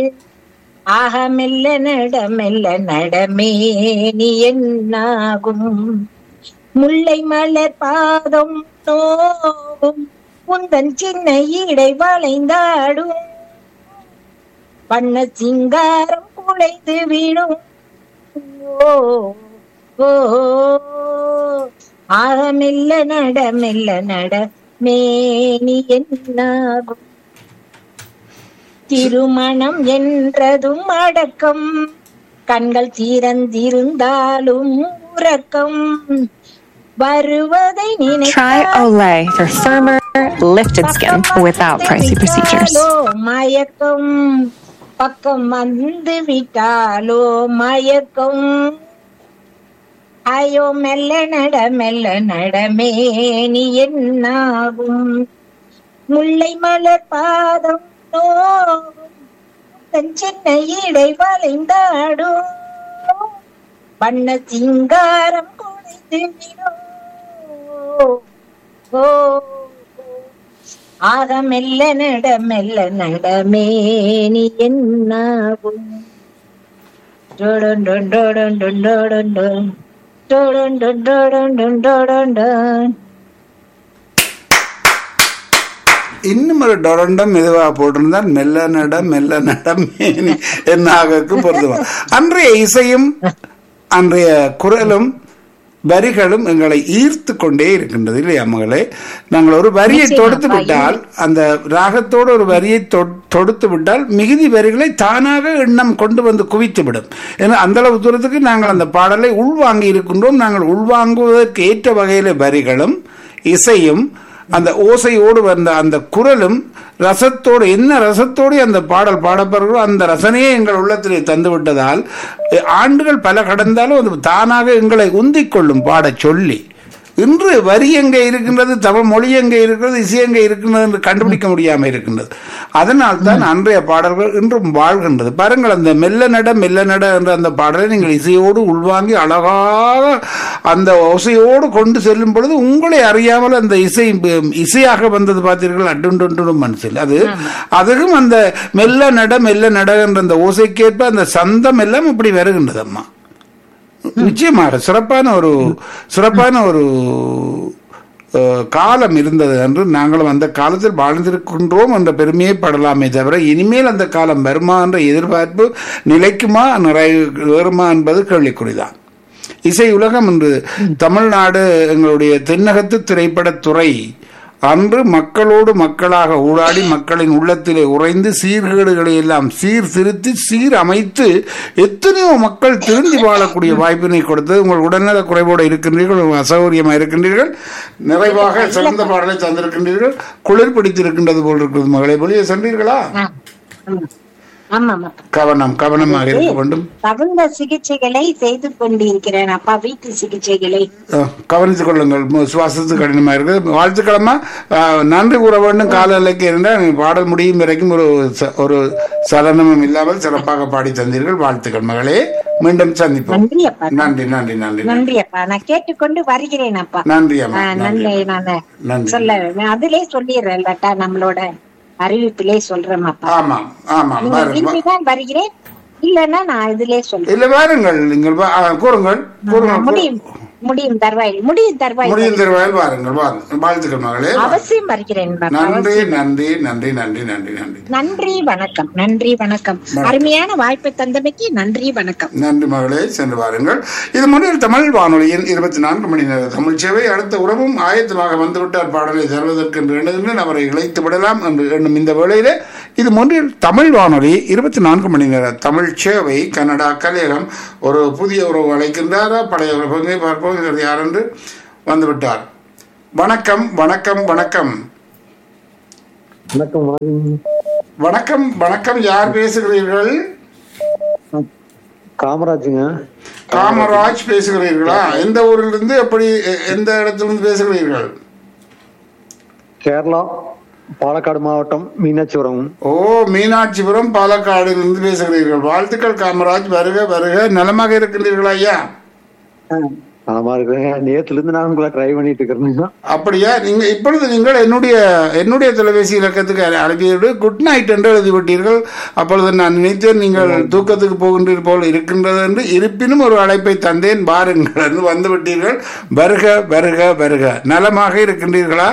ஆக மெல்ல நட மெல்ல நடமே நீ என்னாகும் முல்லை மலர் பாதம் நோகும் உந்தன் சின்ன இடை வளைந்தாடும் பண்ண சிங்காரம் குலைந்து விடும் ஓ ஓ ஆக மெல்ல நட மெல்ல நட மேனி என்னாகும் திருமணம் என்றதும் அடக்கம் கண்கள் திறந்திருந்தாலும் உறக்கம் வருவதை Try நினைத்தால் Olay for firmer, lifted skin without pricey procedures. விட்டாலோ மயக்கம் பக்கம் வந்து விட்டாலோ மயக்கம் ஐயோ மெல்ல நட மெல்ல நடமே நீ என்னாகும் முல்லை மலர் பாதம் நோகும் தன் சின்ன இடை வளைந்தாடும் வண்ண சிங்காரம் குறைந்து விடும் ஓ ஆக மெல்ல நட மெல்ல நடமே நீ என்னாகும் டொடன் டொன் டொடன் டொன் டொடன் டொன். டொடன் டொன் டொடன் டொன் டொடன் டொன். இன்னும் ஒரு டொரண்டம் மெதுவாக போட்டிருந்தால் மெல்ல நட மெல்ல நட மேனி என்னாகக்கு பொருந்துவான் அன்றைய இசையும் அன்றைய குரலும் வரிகளும் எங்களை ஈர்த்து கொண்டே இருக்கின்றது இல்லையா மகளே நாங்கள் ஒரு வரியை நிச்சயமா, தொடுத்து விட்டால் அந்த ராகத்தோடு ஒரு வரியை தொ- தொடுத்து விட்டால் மிகுதி வரிகளை தானாக எண்ணம் கொண்டு வந்து குவித்து விடும் ஏன்னா அந்த அளவு தூரத்துக்கு நாங்கள் அந்த பாடலை உள்வாங்கி இருக்கின்றோம் நாங்கள் உள்வாங்குவதற்கு ஏற்ற வகையில வரிகளும் இசையும் அந்த ஓசையோடு வந்த அந்த குரலும் ரசத்தோடு என்ன ரசத்தோடு அந்த பாடல் பாடப்படுகிறோ அந்த ரசனையே எங்கள் உள்ளத்திலே தந்து விட்டதால் அஹ், ஆண்டுகள் பல கடந்தாலும் அது தானாக எங்களை உந்திக் கொள்ளும் பாடச் சொல்லி இன்று வரி எங்கே இருக்கின்றது தமிழ் மொழி எங்கே இருக்கிறது இசை எங்கே இருக்கின்றது என்று கண்டுபிடிக்க முடியாமல் இருக்கின்றது அதனால் தான் அன்றைய பாடல்கள் இன்றும் வாழ்கின்றது பாருங்கள் அந்த மெல்ல நட மெல்ல நட என்ற அந்த பாடலை நீங்கள் இசையோடு உள்வாங்கி அழகாக அந்த ஓசையோடு கொண்டு செல்லும் பொழுது உங்களை அறியாமல் அந்த இசை இசையாக வந்தது பார்த்தீர்கள் அட்டுண்டு மனசில் அது அதுவும் அந்த மெல்ல நட மெல்ல நட என்ற அந்த ஓசைக்கேற்ப அந்த சந்தம் எல்லாம் இப்படி வருகின்றது அம்மா நிச்சயமாக சிறப்பான ஒரு சிறப்பான ஒரு அஹ், காலம் இருந்தது என்று நாங்களும் அந்த காலத்தில் வாழ்ந்திருக்கின்றோம் என்ற பெருமையை படலாமே தவிர இனிமேல் அந்த காலம் வருமா என்ற எதிர்பார்ப்பு நிலைக்குமா நிறைவேறுமா என்பது கேள்விக்குறிதான் இசை உலகம் என்று தமிழ்நாடு எங்களுடைய தென்னகத்து திரைப்படத்துறை அன்று மக்களோடு மக்களாக ஊடாடி மக்களின் உள்ளத்திலே உறைந்து சீர்கேடுகளை எல்லாம் சீர்திருத்தி சீர் அமைத்து எத்தனையோ மக்கள் திருந்தி வாழக்கூடிய வாய்ப்பினை கொடுத்தது உங்கள் உடல்நல குறைவோடு இருக்கின்றீர்கள் உங்கள் அசௌகரியமாக இருக்கின்றீர்கள் நிறைவாக சிறந்த பாடலை தந்திருக்கின்றீர்கள் குளிர் பிடித்திருக்கின்றது போல் இருக்கிறது மகளை வெளியே சென்றீர்களா ஆ, ஆமா. ஆமா ஆமா கவனம் கவனமாக இருக்க வேண்டும் தகுந்த சிகிச்சைகளை செய்து கொண்டிருக்கிறேன் அப்பா வீட்டு சிகிச்சைகளை அஹ், கவனித்துக் கொள்ளுங்கள் மு- சுவாசத்து கடினமாக இருக்குது வாழ்த்துக்கிழமை அஹ், நன்றி கூற வேண்டும் காலநிலைக்கு இருந்தால் பாடல் முடியும் வரைக்கும் ஒரு ச- ஒரு சலனமும் இல்லாமல் சிறப்பாக பாடி தந்தீர்கள் வாழ்த்துக்கள் மகளே மீண்டும் சந்திப்போம் நன்றி அப்பா நன்றி நன்றி நன்றி நன்றி நன்றி அப்பா நான் கேட்டுக்கொண்டு வருகிறேன் அப்பா நன்றி அம்மா ஆ, நன்றி நன்றி நான் நன்றி சொல்ல நான் அதிலே சொல்லிடுறேன் இல்லாட்டா நம்மளோட அறிவிப்பிலே சொல்றேன் அப்பா ஆமாம் ஆமாம் நீங்க பாருங்க விரும்பிதான் வருகிறேன் இல்லன்னா நான் இதுலயே சொல்றேன் இல்ல வாருங்கள் நீங்கள் வா- ஆ, கூறுங்கள் கூறுங்கள் முடியும் முடியும் தருவாயில் முடியும் தருவாயில் முடியும் திருவாயில் வாருங்கள் வாருங்கள் வாழ்த்துக்கள் மகளே அவசியம் வருகிறேன் பாப்பா. நன்றி நன்றி நன்றி நன்றி நன்றி நன்றி நன்றி வணக்கம் நன்றி வணக்கம் அருமையான வாய்ப்பை தந்தமைக்கு நன்றி வணக்கம் நன்றி மகளே சென்று வாருங்கள் இது முன்னில் தமிழ் வானொலியின் இருபத்தி நான்கு மணி நேர தமிழ் சேவை அடுத்த உறவும் ஆயத்தமாக வந்துவிட்டார் பாடலை தருவதற்கு என்று எண்ணுகின்றேன் அவரை இழைத்து விடலாம் என்று எண்ணும் இந்த வேளையிலே இது முன்னில் தமிழ் வானொலி இருபத்தி நான்கு மணி நேர தமிழ் சேவை கன்னடா கலையகம் ஒரு புதிய உறவு அழைக்கின்றாரா பழைய உறவுகளை பார்ப்போம் இவர் யார் என்று வந்துவிட்டார் வணக்கம் வணக்கம் வணக்கம் வணக்கம் வணக்கம். வணக்கம் வணக்கம் யார் பேசுகிறீர்கள் காமராஜுங்க காமராஜ் பேசுகிறீர்களா எந்த ஊரிலிருந்து எப்படி எ- எந்த இடத்திலிருந்து பேசுகிறீர்கள் கேரளா பாலக்காடு மாவட்டம் மீனாட்சிபுரம் ஓ மீனாட்சிபுரம் பாலக்காடிலிருந்து பேசுகிறீர்கள் வாழ்த்துக்கள் காமராஜ் வருக வருக நலமாக இருக்கின்றீர்களா ஐயா நலமா இருக்கிறேங்க நேத்துல இருந்து நான் உங்களை ட்ரை பண்ணிட்டு இருக்கிறேங்க அப்படியா நீங்க இப்பொழுது நீங்கள் என்னுடைய என்னுடைய தொலைபேசி இலக்கத்துக்கு அ- அனுப்பியது குட் நைட் என்று எழுதிவிட்டீர்கள் அப்பொழுது நான் நினைத்தேன் நீங்கள் தூக்கத்துக்கு போகின்றீர் போல் இருக்கின்றது என்று இருப்பினும் ஒரு அழைப்பை தந்தேன் பாருங்கள் என்று வந்து விட்டீர்கள் வருக வருக வருக நலமாக இருக்கின்றீர்களா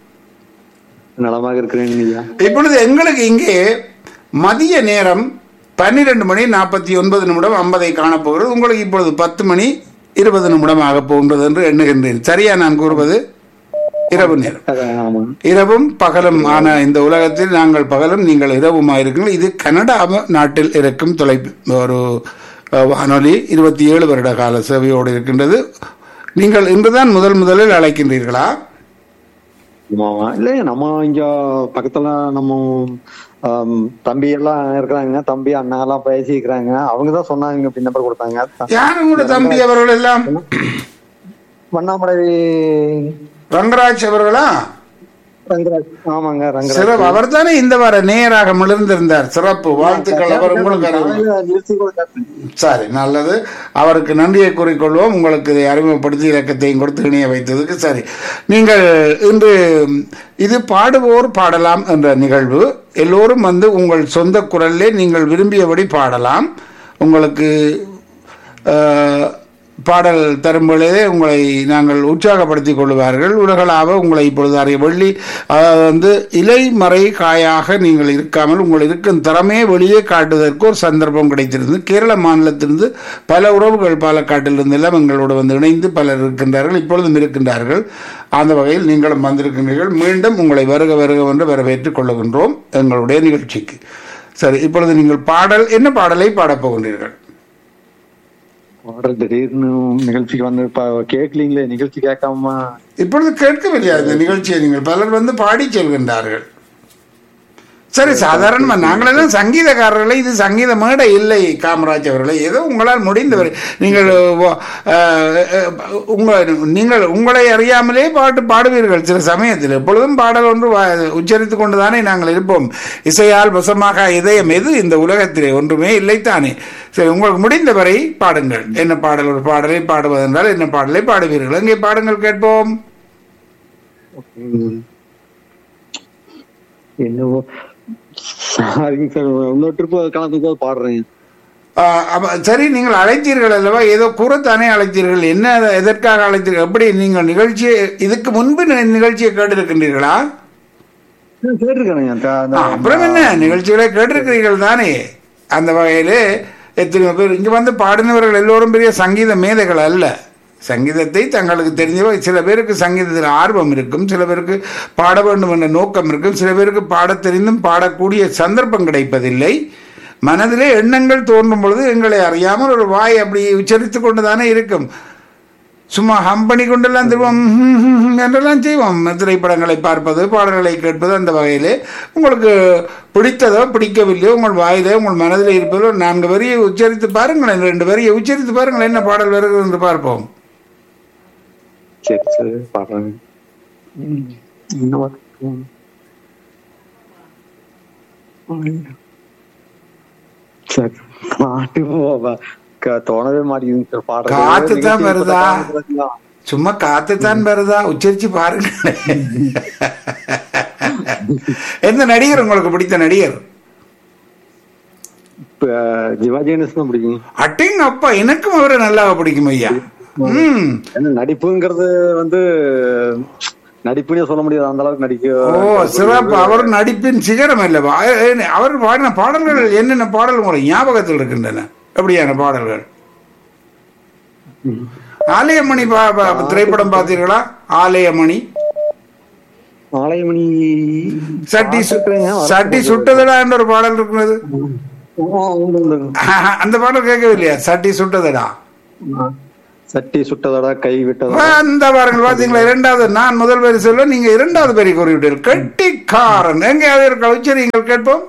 நலமாக இருக்கிறேன் ஐயா இப்பொழுது எங்களுக்கு இங்கே மதிய நேரம் பன்னிரெண்டு மணி நாற்பத்தி ஒன்பது நிமிடம் ஐம்பதை காணப்போகிறது உங்களுக்கு இப்பொழுது பத்து மணி இருபது நிமிடம் ஆக போகின்றது என்று எண்ணுகின்றேன் சரியா நான் கூறுவது இரவு நேரம் அதான், ஆமாங்க இரவும் பகலும் ஆன இந்த உலகத்தில் நாங்கள் பகலும் நீங்கள் இரவுமா இருக்கீங்கள் இது கனடா நாட்டில் இருக்கும் தொலை ஒரு அஹ், வானொலி இருபத்தி ஏழு வருட கால சேவையோடு இருக்கின்றது நீங்கள் இன்றுதான் முதல் முதலில் அழைக்கின்றீர்களா ஆமா ஆமா இல்ல நம்ம இங்க பக்கத்துல நம்ம ஆம், தம்பி எல்லாம் இருக்கிறாங்க தம்பி அண்ணா எல்லாம் பேசிக்கிறாங்க அவங்க தான் சொன்னாங்க பின் நம்பர் கொடுத்தாங்க யார் உங்களோட தம்பி அவர்கள் எல்லாம் வண்ணாமலை ரங்கராஜ் அவர்களா ரங்கராஜ் ஆமாங்க ரங்கராஜ் சிறப்பு அவர் தானே இந்த வார நேராக மிளர்ந்திருந்தார் சிறப்பு வாழ்த்துக்கள் அவர் உங்களுக்கு அறிவு காலையில நிறுத்தி கூட கேட்டேன். சரி நல்லது அவருக்கு நன்றியை கூறிக்கொள்வோம் உங்களுக்கு இதை அறிமுகப்படுத்தி இலக்கத்தையும் கொடுத்து இணைய வைத்ததுக்கு சரி நீங்கள் இன்று இது பாடுவோர் பாடலாம் என்ற நிகழ்வு எல்லோரும் வந்து உங்கள் சொந்த குரலிலே நீங்கள் விரும்பியபடி பாடலாம் உங்களுக்கு அஹ், பாடல் தரும் பொழுதே உங்களை நாங்கள் உற்சாகப்படுத்திக் கொள்வார்கள் உலகளாவ உங்களை இப்பொழுது அறிய வெள்ளி அதாவது வந்து இலை மறை காயாக நீங்கள் இருக்காமல் உங்கள் இருக்கும் திறமையை வெளியே காட்டுவதற்கு ஒரு சந்தர்ப்பம் கிடைத்திருந்தது கேரள மாநிலத்திலிருந்து பல உறவுகள் பாலக்காட்டிலிருந்து எல்லாம் எங்களோடு வந்து இணைந்து பலர் இருக்கின்றார்கள் இப்பொழுதும் இருக்கின்றார்கள் அந்த வகையில் நீங்களும் வந்திருக்கின்றீர்கள் மீண்டும் உங்களை வருக வருக என்று வரவேற்றுக் கொள்ளுகின்றோம் எங்களுடைய நிகழ்ச்சிக்கு சரி இப்பொழுது நீங்கள் பாடல் என்ன பாடலை பாடப் போகின்றீர்கள் பாடல் திடீர்னு நிகழ்ச்சிக்கு வந்து இப்ப கேட்கலீங்களே நிகழ்ச்சி கேட்காம இப்பொழுது கேட்கவில்லையா இந்த நிகழ்ச்சியை நீங்கள் பலர் வந்து பாடி செல்கின்றார்கள் சரி சாதாரணமா நாங்களெல்லாம் சங்கீதக்காரர்களை இது சங்கீத மேடை இல்லை காமராஜ் அவர்களை ஏதோ உங்களால் முடிந்தவர் நீங்கள் ஓ- அஹ், அஹ், உங்க நீங்கள் உங்களை அறியாமலே பாட்டு பாடுவீர்கள் சில சமயத்தில் எப்பொழுதும் பாடல் ஒன்று வா- உச்சரித்துக் கொண்டுதானே நாங்கள் இருப்போம் இசையால் வசமாக இதயம் எது இந்த உலகத்திலே ஒன்றுமே இல்லைத்தானே சரி உங்களுக்கு முடிந்தவரை பாடுங்கள் என்ன பாடல் ஒரு பாடலை பாடுவதென்றால் என்ன பாடலை பாடுவீர்கள் எங்கே பாடுங்கள் கேட்போம் ம். என்னவோ சாரிங்க சார் இன்னொரு ட்ரிப் கலந்து போது பாடுறேன் ஆஹ் அப்ப சரி நீங்கள் அழைத்தீர்கள் அல்லவா ஏதோ கூறத்தானே அழைத்தீர்கள் என்ன எதற்காக அழைத்தீர்கள் எப்படி நீங்கள் நிகழ்ச்சியை இதுக்கு முன்பு நி- நிகழ்ச்சியை கேட்டிருக்கின்றீர்களா கேட்டிருக்கேன் ஆ, அப்புறம் என்ன நிகழ்ச்சிகளை கேட்டிருக்கிறீர்கள் தானே அந்த வகையிலே எத்தனை பேர் இங்க வந்து பாடினவர்கள் எல்லோரும் பெரிய சங்கீத மேதைகள் அல்ல சங்கீதத்தை தங்களுக்கு தெரிஞ்சவ சில பேருக்கு சங்கீதத்தில் ஆர்வம் இருக்கும் சில பேருக்கு பாட வேண்டும் என்ற நோக்கம் இருக்கும் சில பேருக்கு பாடத் தெரிந்தும் பாடக்கூடிய சந்தர்ப்பம் கிடைப்பதில்லை மனதிலே எண்ணங்கள் தோன்றும் பொழுது எங்களை அறியாமல் ஒரு வாய் அப்படி உச்சரித்து கொண்டு தானே இருக்கும் சும்மா ஹம் பண்ணி கொண்டெல்லாம் திருவோம் ஹம் ஹம் ஹம் என்றெல்லாம் செய்வோம் திரைப்படங்களை பார்ப்பது பாடல்களை கேட்பது அந்த வகையிலே உங்களுக்கு பிடித்ததோ பிடிக்கவில்லையோ உங்கள் வாயிலே உங்கள் மனதில் இருப்பதோ நான்கு வரியை உச்சரித்து பாருங்களேன் ரெண்டு வரியை உச்சரித்து பாருங்கள் என்ன பாடல் வருகிறது என்று பார்ப்போம் சரி சரி பாடுறேன் ம். என்ன பாட்டு? சரி பாட்டு போ- க- தோணவே மாட்டேங்குது சார் பாடுறது. காத்து தான் நிகழ்ச்சி வருதா? பார்த்தா சும்மா காத்துத்தான் வருதா உச்சரிச்சு பாருங்களேன் எந்த நடிகர் உங்களுக்கு பிடித்த நடிகர் இப்ப சிவாஜி கணேசன் தான் பிடிக்கும் அட்டிங் அப்பா எனக்கும் அவரை நல்லா பிடிக்கும் ஐயா ம் ஏன்னா நடிப்புங்கிறது வந்து நடிப்புனே சொல்ல முடியாது அந்த அளவுக்கு நடிக்க ஓ சிறப்பு அவர் நடிப்பின் சிகரம் அல்லவா அ- அ- அவர் பாடின பாடல்கள் என்னென்ன பாடல் உங்களுக்கு ஞாபகத்தில் இருக்கின்றன எப்படியான பாடல்கள் ஆலயமணி பா- பா- திரைப்படம் பார்த்தீர்களா ஆலயமணி ஆலயமணி சட்டி சு- பார்த்திருக்கிறேங்க. சட்டி சுட்டதடா என்ற ஒரு பாடல் இருக்கிறது ஆ, உண்டு, உண்டு. ஆஹா, அந்த பாடல் கேட்கவில்லையா சட்டி சுட்டதடா சட்டி சுட்டதடா கை விட்டதடா அந்த பாருங்கள் பாத்தீங்களா இரண்டாவது நான் முதல் பேர் சொல்ல நீங்க இரண்டாவது பேரை கூறிவிட்டீர்கள் கட்டிக்காரன் எங்க அது இருக்க உச்சரிங்கள் கேட்போம்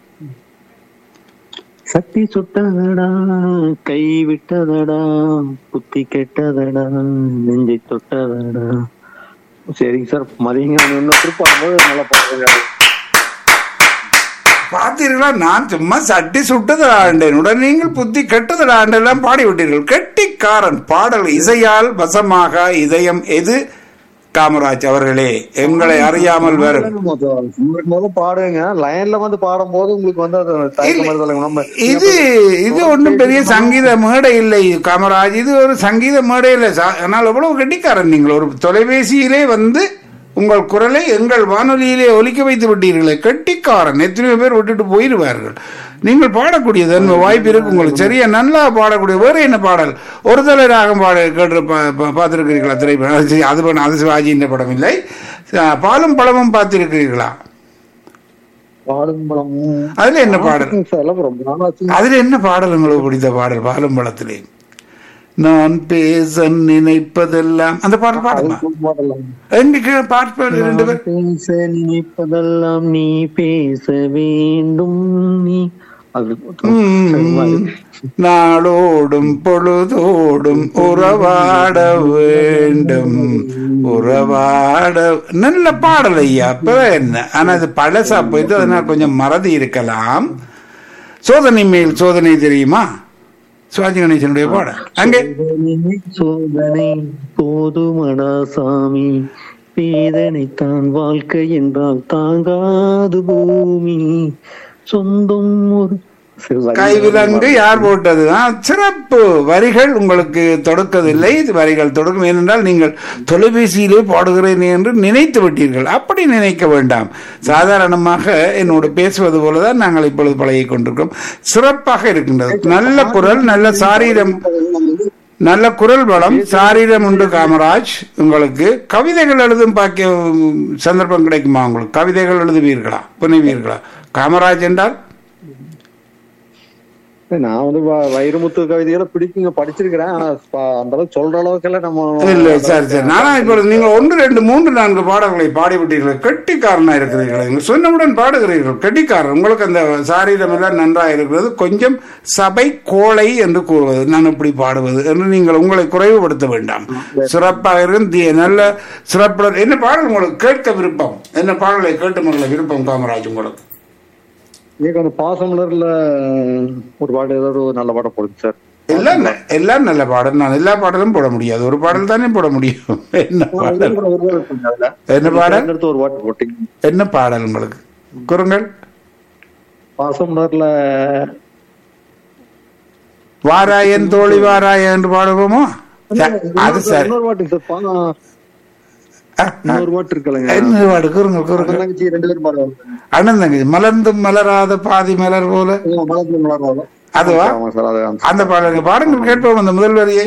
சட்டி சுட்டதடா கை விட்டதடா புத்தி கெட்டதடா நெஞ்சை தொட்டதடா சரிங்க சார் மதியங்க இன்னொரு ட்ரிப் ஆகும்போது நல்லா பாடுங்க பார்த்தீர்களா நான் சும்மா சட்டி சுட்டதடாண்டேன் உடன் நீங்கள் புத்தி கெட்டதடாண்டெல்லாம் பாடிவிட்டீர்கள் கெட்டிக்காரன் பாடல் இசையால் வசமாக இதயம் எது காமராஜ் அவர்களே எங்களை அறியாமல் வரும் உங்களுக்கு முதல்ல பாடுங்க லைன்ல வந்து பாடும் போது உங்களுக்கு வந்து அது தயக்கம் வருது நம்ம இது இது ஒன்றும் பெரிய சங்கீத மேடை இல்லை காமராஜ் இது ஒரு சங்கீத மேடை இல்லை சா- ஆனால் எவ்வளவு கெட்டிக்காரன் நீங்கள் ஒரு தொலைபேசியிலே வந்து உங்கள் குரலை எங்கள் வானொலியிலே ஒலிக்க வைத்து விட்டீர்களே கெட்டிக்காரன் எத்தனையோ பேர் விட்டுட்டு போயிடுவார்கள் நீங்கள் பாடக்கூடியது அந்த வாய்ப்பு இருக்கு உங்களுக்கு சரியா நல்லா பாடக்கூடிய வேற என்ன பாடல் ஒரு தலை ராகம் பாட கேட்டு பா- பா- பார்த்திருக்கிறீர்களா திரைப்படம் அது சரி, அது பண்ண- அது சிவாஜியின் படம் இல்லை அஹ், பாலும் பழமும் பார்த்திருக்கிறீர்களா பாடும் படம் அதுல என்ன பாடல் எல்லாம் ரொம்ப நாள் ஆச்சு அதுல என்ன பாடல் உங்களுக்கு பிடித்த பாடல் பாலும் பழத்திலே நான் பேச நினைப்பதெல்லாம் அந்த பாடல் பாடுமா பாடலாம் எங்க கீழே பார்ப்பது ரெண்டு பேர் பேச நினைப்பதெல்லாம் நீ பேச வேண்டும் நீ அது ம். நாளோடும் பொழுதோடும் உறவாட வேண்டும் உறவாட நல்ல பாடல் ஐயா அப்ப என்ன ஆனா அது பழசா போயிட்டு அதனால கொஞ்சம் மறதி இருக்கலாம் சோதனை மேல் சோதனை தெரியுமா சிவாஜி கணேசனுடைய பாடல் அங்கே சோதனை, சோதனை போதுமடா சாமி வேதனைத்தான் வாழ்க்கை என்றால் தாங்காது பூமி சொந்தம் ஒரு கைவிலங்கு யார் போட்டது ஆ, சிறப்பு வரிகள் உங்களுக்கு தொடுக்கவில்லை இது வரிகள் தொடுக்கும் ஏனென்றால் நீங்கள் தொலைபேசியிலே பாடுகிறேன் என்று நினைத்து விட்டீர்கள் அப்படி நினைக்க வேண்டாம் சாதாரணமாக என்னோடு பேசுவது போலதான் நாங்கள் இப்பொழுது பழகிக் கொண்டிருக்கிறோம் சிறப்பாக இருக்கின்றது நல்ல குரல் நல்ல சாரீரம் நல்ல குரல் வளம் சாரீரம் உண்டு காமராஜ் உங்களுக்கு கவிதைகள் எழுதும் பாக்கிய சந்தர்ப்பம் கிடைக்குமா உங்களுக்கு கவிதைகள் எழுதுவீர்களா புனைவீர்களா காமராஜ் என்றால் நான் வந்து வ- வைரமுத்து கவிதைகளை பிடிக்குங்க படிச்சிருக்கிறேன் ஆனா ப- அந்த அளவுக்கு சொல்ற அளவுக்கு எல்லாம் நம்ம இல்ல சரி சரி நானா இப்பொழுது நீங்க ஒன்று ரெண்டு மூன்று நான்கு பாடல்களை பாடிவிட்டீர்கள் கெட்டிக்காரனா இருக்கிறீர்கள் நீங்கள் சொன்னவுடன் பாடுகிறீர்கள் கெட்டிக்காரன் உங்களுக்கு அந்த சாரீரம் எல்லாம் நன்றாக இருக்கிறது கொஞ்சம் சபை கோளை என்று கூறுவது நான் இப்படி பாடுவது என்று நீங்கள் உங்களை குறைவுபடுத்த வேண்டாம் சிறப்பாக இருந்து நல்ல சிறப்புடன் என்ன பாடல் உங்களுக்கு கேட்க விருப்பம் என்ன பாடலை கேட்டு மகள விருப்பம் காமராஜ் உங்களுக்கு நீங்க அந்த பாசமலர்ல ஒரு பாட்டு ஏதாவது ஒரு நல்ல பாடம் போடுங்க சார் எல்லாம் ந- எல்லாம் நல்ல பாடல் நான் எல்லா பாடலும் போட முடியாது ஒரு பாடல் தானே போட முடியும் என்ன பாடல் ஒரு பாட்டு போடுங்க அதுல. என்ன பாடல் தேர்ந்தெடுத்து ஒரு பாட்டு போட்டீங்க என்ன பாடல் உங்களுக்கு குறுங்கள் பாசமலர்ல வாராயன் தோழி வாராய என்று பாடுவோமோ ச- அது சரி இன்னொரு பாட்டு சார் பா- அ, அ, இன்னொரு பாட்டு இருக்கலங்க என்ன பாடு குறுங்க குறுங்க தங்கச்சி ரெண்டு பேரும் பாடுவாங்க அண்ணன் தங்கச்சி மலர்ந்தும் மலராத பாதி மலர் போல மலர்ந்து மலர்வாங்க அதுவா ஆமா சார் அது அந்த- அந்த பாடலுக்கு பாடுங்கள் கேட்போம் அந்த முதல் வரியை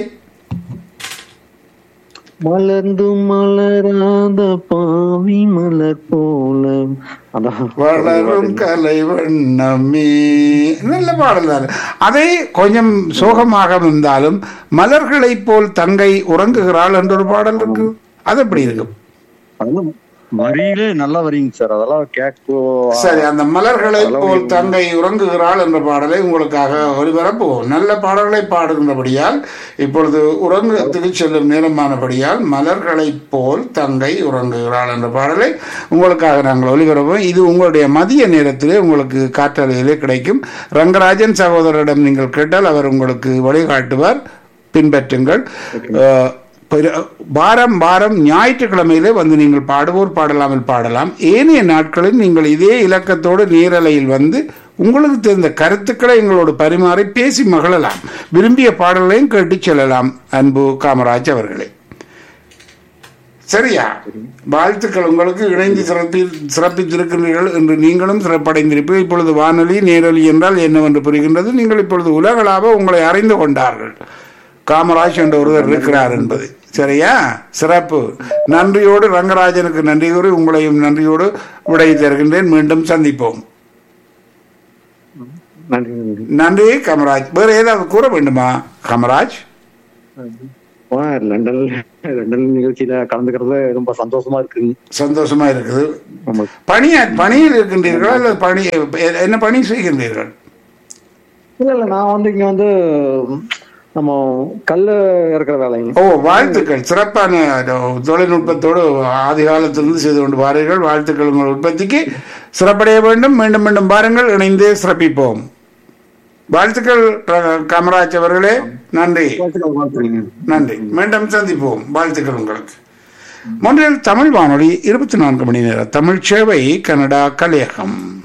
மலர்ந்து மலராத பாவி மலர் போல அதான் வளரும் கலை வண்ணமே நல்ல பாடல் தான் அதை கொஞ்சம் சோகமாக இருந்தாலும் மலர்களைப் போல் தங்கை உறங்குகிறாள் என்ற ஒரு பாடல் இருக்கு அது எப்படி இருக்கும் அதெல்லாம் வரியிலே நல்லா வரீங்க சார் அதெல்லாம் கேட்கோ சரி அந்த மலர்களை போல் தங்கை உறங்குகிறாள் என்ற பாடலை உங்களுக்காக ஒளிபரப்புவோம் நல்ல பாடல்களை பாடுகின்றபடியால் இப்பொழுது உறங்கத்துக்கு செல்லும் நேரமானபடியால் மலர்களைப் போல் தங்கை உறங்குகிறாள் என்ற பாடலை உங்களுக்காக நாங்கள் ஒளிபரப்புவோம் இது உங்களுடைய மதிய நேரத்திலே உங்களுக்கு காற்றலையிலே கிடைக்கும் ரங்கராஜன் சகோதரரிடம் நீங்கள் கேட்டால் அவர் உங்களுக்கு வழிகாட்டுவார் பின்பற்றுங்கள் அஹ், பிற- வாரம் வாரம் ஞாயிற்றுக்கிழமையிலே வந்து நீங்கள் பாடுவோர் பாடலாமல் பாடலாம் ஏனைய நாட்களில் நீங்கள் இதே இலக்கத்தோடு நேரலையில் வந்து உங்களுக்கு தெரிந்த கருத்துக்களை எங்களோடு பரிமாறி பேசி மகிழலாம் விரும்பிய பாடல்களையும் கேட்டுச் செல்லலாம் அன்பு காமராஜ் அவர்களே சரியா வாழ்த்துக்கள் உங்களுக்கு இணைந்து சிறப்பி சிறப்பித்திருக்கிறீர்கள் என்று நீங்களும் சிறப்படைந்திருப்பீர்கள் இப்பொழுது வானொலி நேரொலி என்றால் என்னவென்று புரிகின்றது நீங்கள் இப்பொழுது உலகளாவ உங்களை அறிந்து கொண்டார்கள் காமராஜ் என்ற ஒருவர் இருக்கிறார் என்பது சரியா சிறப்பு நன்றியோடு ரங்கராஜனுக்கு நன்றி கூறி உங்களையும் நன்றியோடு விடை தருகின்றேன் மீண்டும் சந்திப்போம் நன்றி நன்றி நன்றி காமராஜ் வேற ஏதாவது கூற வேண்டுமா காமராஜ் ஆ, லண்டன்ல லண்டன் நிகழ்ச்சியில கலந்துக்கிறது ரொம்ப சந்தோஷமா இருக்குங்க சந்தோஷமா இருக்குது ஆமா பணியா பணியில் இருக்கின்றீர்களா அல்லது பணி என்ன பணி செய்கின்றீர்கள் இல்ல இல்ல நான் வந்து இங்க வந்து நம்ம கல்லு இருக்கிற வேலைங்க ஓ வாழ்த்துக்கள் சிறப்பான தொழில்நுட்பத்தோடு ஆதி காலத்திலிருந்து செய்து கொண்டு வாரீர்கள் வாழ்த்துக்கள் உங்கள் உற்பத்திக்கு சிறப்படைய வேண்டும் மீண்டும் மீண்டும் பாருங்கள் இணைந்து சிறப்பிப்போம் வாழ்த்துக்கள் ர- காமராஜ் அவர்களே நன்றி வாழ்த்துக்கள், வாழ்த்துறீங்க. நன்றி மீண்டும் சந்திப்போம் வாழ்த்துக்கள் உங்களுக்கு மொன்றில் தமிழ் வானொலி இருபத்தி நான்கு மணி நேர தமிழ் சேவை கனடா கலையகம்